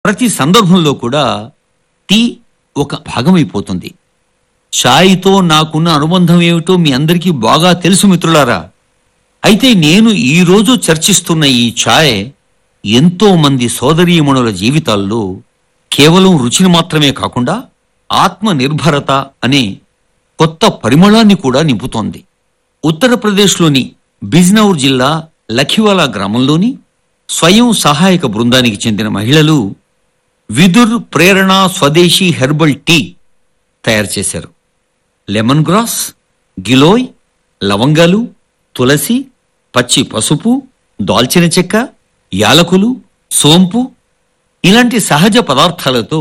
ప్రతి సందర్భంలో కూడా టీ ఒక భాగమైపోతుంది ఛాయ్తో నాకున్న అనుబంధం ఏమిటో మీ అందరికీ బాగా తెలుసు మిత్రులారా అయితే నేను ఈ రోజు చర్చిస్తున్న ఈ ఛాయ్ ఎంతో మంది సోదరీమణుల జీవితాల్లో కేవలం రుచిని మాత్రమే కాకుండా ఆత్మ నిర్భరత అనే కొత్త పరిమళాన్ని కూడా నింపుతోంది ఉత్తరప్రదేశ్లోని బిజ్నౌర్ జిల్లా లఖివాలా గ్రామంలోని స్వయం సహాయక బృందానికి చెందిన మహిళలు విదుర్ ప్రేరణ స్వదేశీ హెర్బల్ టీ తయారు చేశారు లెమన్ గ్రాస్ గిలోయ్ లవంగాలు తులసి పచ్చి పసుపు దాల్చిన చెక్క యాలకులు సోంపు ఇలాంటి సహజ పదార్థాలతో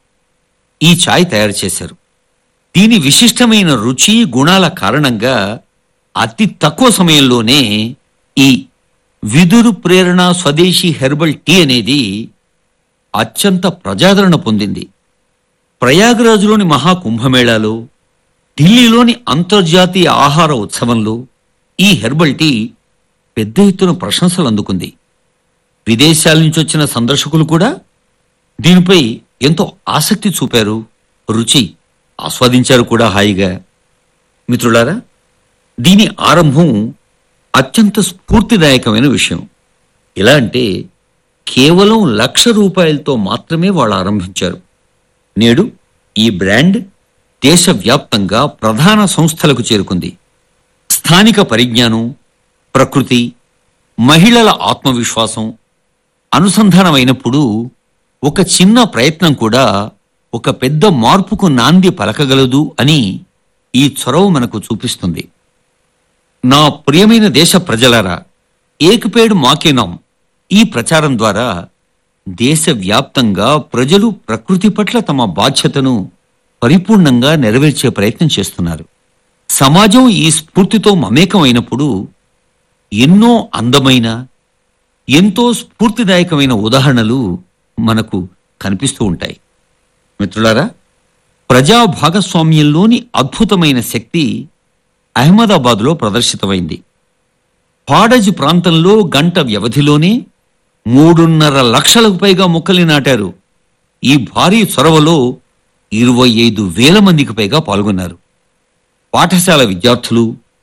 ఈ చాయ్ తయారు చేశారు దీని విశిష్టమైన రుచి గుణాల కారణంగా అతి తక్కువ సమయంలోనే ఈ విదురు ప్రేరణ స్వదేశీ హెర్బల్ టీ అనేది అత్యంత ప్రజాదరణ పొందింది ప్రయాగరాజులోని మహాకుంభమేళాలో ఢిల్లీలోని అంతర్జాతీయ ఆహార ఉత్సవంలో ఈ హెర్బల్ టీ పెద్ద ఎత్తున ప్రశంసలు అందుకుంది విదేశాల నుంచి వచ్చిన సందర్శకులు కూడా దీనిపై ఎంతో ఆసక్తి చూపారు రుచి ఆస్వాదించారు కూడా హాయిగా మిత్రులారా దీని ఆరంభం అత్యంత స్ఫూర్తిదాయకమైన విషయం ఎలా అంటే కేవలం లక్ష రూపాయలతో మాత్రమే వాళ్ళు ఆరంభించారు నేడు ఈ బ్రాండ్ దేశవ్యాప్తంగా ప్రధాన సంస్థలకు చేరుకుంది స్థానిక పరిజ్ఞానం ప్రకృతి మహిళల ఆత్మవిశ్వాసం అనుసంధానమైనప్పుడు ఒక చిన్న ప్రయత్నం కూడా ఒక పెద్ద మార్పుకు నాంది పలకగలదు అని ఈ చొరవ మనకు చూపిస్తుంది నా ప్రియమైన దేశ ప్రజలారా ఏకపేడు మాకేనాం ఈ ప్రచారం ద్వారా దేశవ్యాప్తంగా ప్రజలు ప్రకృతి పట్ల తమ బాధ్యతను పరిపూర్ణంగా నెరవేర్చే ప్రయత్నం చేస్తున్నారు సమాజం ఈ స్ఫూర్తితో మమేకమైనప్పుడు ఎన్నో అందమైన ఎంతో స్ఫూర్తిదాయకమైన ఉదాహరణలు మనకు కనిపిస్తూ ఉంటాయి మిత్రులారా ప్రజా భాగస్వామ్యంలోని అద్భుతమైన శక్తి అహ్మదాబాద్లో ప్రదర్శితమైంది పాడజ్ ప్రాంతంలో గంట వ్యవధిలోనే మూడున్నర లక్షలకు పైగా మొక్కల్ని నాటారు ఈ భారీ చొరవలో ఇరవై ఐదు వేల మందికి పైగా పాల్గొన్నారు పాఠశాల విద్యార్థులు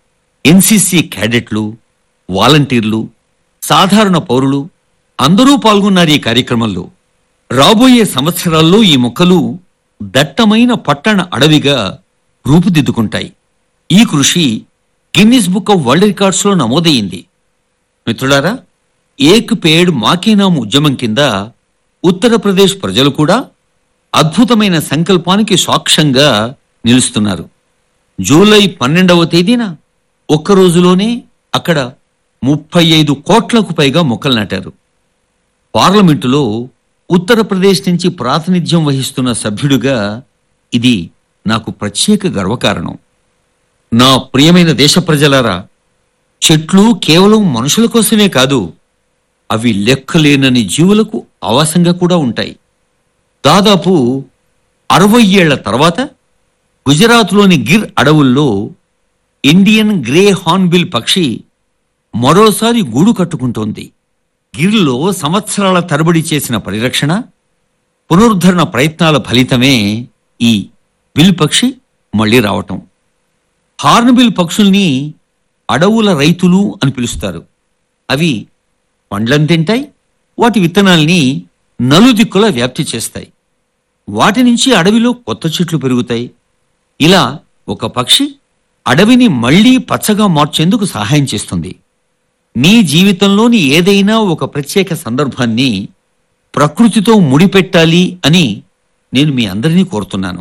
ఎన్సిసి క్యాడెట్లు వాలంటీర్లు సాధారణ పౌరులు అందరూ పాల్గొన్నారు ఈ కార్యక్రమంలో రాబోయే సంవత్సరాల్లో ఈ మొక్కలు దట్టమైన పట్టణ అడవిగా రూపుదిద్దుకుంటాయి ఈ కృషి Guinness book of world records లో నమోదయ్యింది మిత్రులారా ఏక్ పేడ్ మాకేనాం ఉద్యమం కింద ఉత్తరప్రదేశ్ ప్రజలు కూడా అద్భుతమైన సంకల్పానికి సాక్ష్యంగా నిలుస్తున్నారు జూలై పన్నెండవ తేదీన ఒక్క రోజులోనే అక్కడ ముప్పై ఐదు కోట్లకు పైగా మొక్కలు నాటారు పార్లమెంటులో ఉత్తరప్రదేశ్ నుంచి ప్రాతినిధ్యం వహిస్తున్న సభ్యుడిగా ఇది నాకు ప్రత్యేక గర్వకారణం నా ప్రియమైన దేశ ప్రజలారా చెట్లు కేవలం మనుషుల కోసమే కాదు అవి లెక్కలేనని జీవులకు ఆవాసంగా కూడా ఉంటాయి దాదాపు అరవై ఏళ్ల తర్వాత గుజరాత్లోని గిర్ అడవుల్లో ఇండియన్ గ్రే హార్న్బిల్ పక్షి మరోసారి గూడు కట్టుకుంటోంది గిర్లో సంవత్సరాల తరబడి చేసిన పరిరక్షణ పునరుద్ధరణ ప్రయత్నాల ఫలితమే ఈ బిల్ పక్షి మళ్ళీ రావటం హార్న్బిల్ పక్షుల్ని అడవుల రైతులు అని పిలుస్తారు అవి పండ్లను తింటాయి వాటి విత్తనాల్ని నలుదిక్కులా వ్యాప్తి చేస్తాయి వాటి నుంచి అడవిలో కొత్త చెట్లు పెరుగుతాయి ఇలా ఒక పక్షి అడవిని మళ్లీ పచ్చగా మార్చేందుకు సహాయం చేస్తుంది మీ జీవితంలోని ఏదైనా ఒక ప్రత్యేక సందర్భాన్ని ప్రకృతితో ముడిపెట్టాలి అని నేను మీ అందరినీ కోరుతున్నాను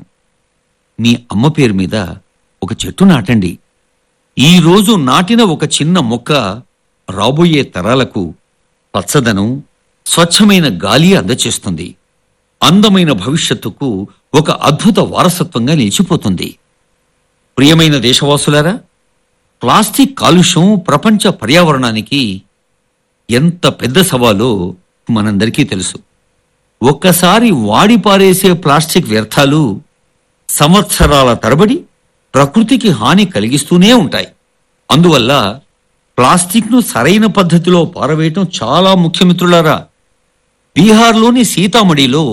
మీ అమ్మ పేరు మీద ఒక చెట్టు నాటండి ఈ రోజు నాటిన ఒక చిన్న మొక్క రాబోయే తరాలకు పచ్చదనం స్వచ్ఛమైన గాలి అందచేస్తుంది అందమైన భవిష్యత్తుకు ఒక అద్భుత వారసత్వంగా నిలిచిపోతుంది ప్రియమైన దేశవాసులారా ప్లాస్టిక్ కాలుష్యం ప్రపంచ పర్యావరణానికి ఎంత పెద్ద సవాలో మనందరికీ తెలుసు ఒక్కసారి వాడి పారేసే ప్లాస్టిక్ వ్యర్థాలు సంవత్సరాల తరబడి ప్రకృతికి హాని కలిగిస్తూనే ఉంటాయి అందువల్ల ప్లాస్టిక్ను సరైన పద్ధతిలో పారవేయటం చాలా ముఖ్యమిత్రులారా బీహార్లోని సీతామఢిలో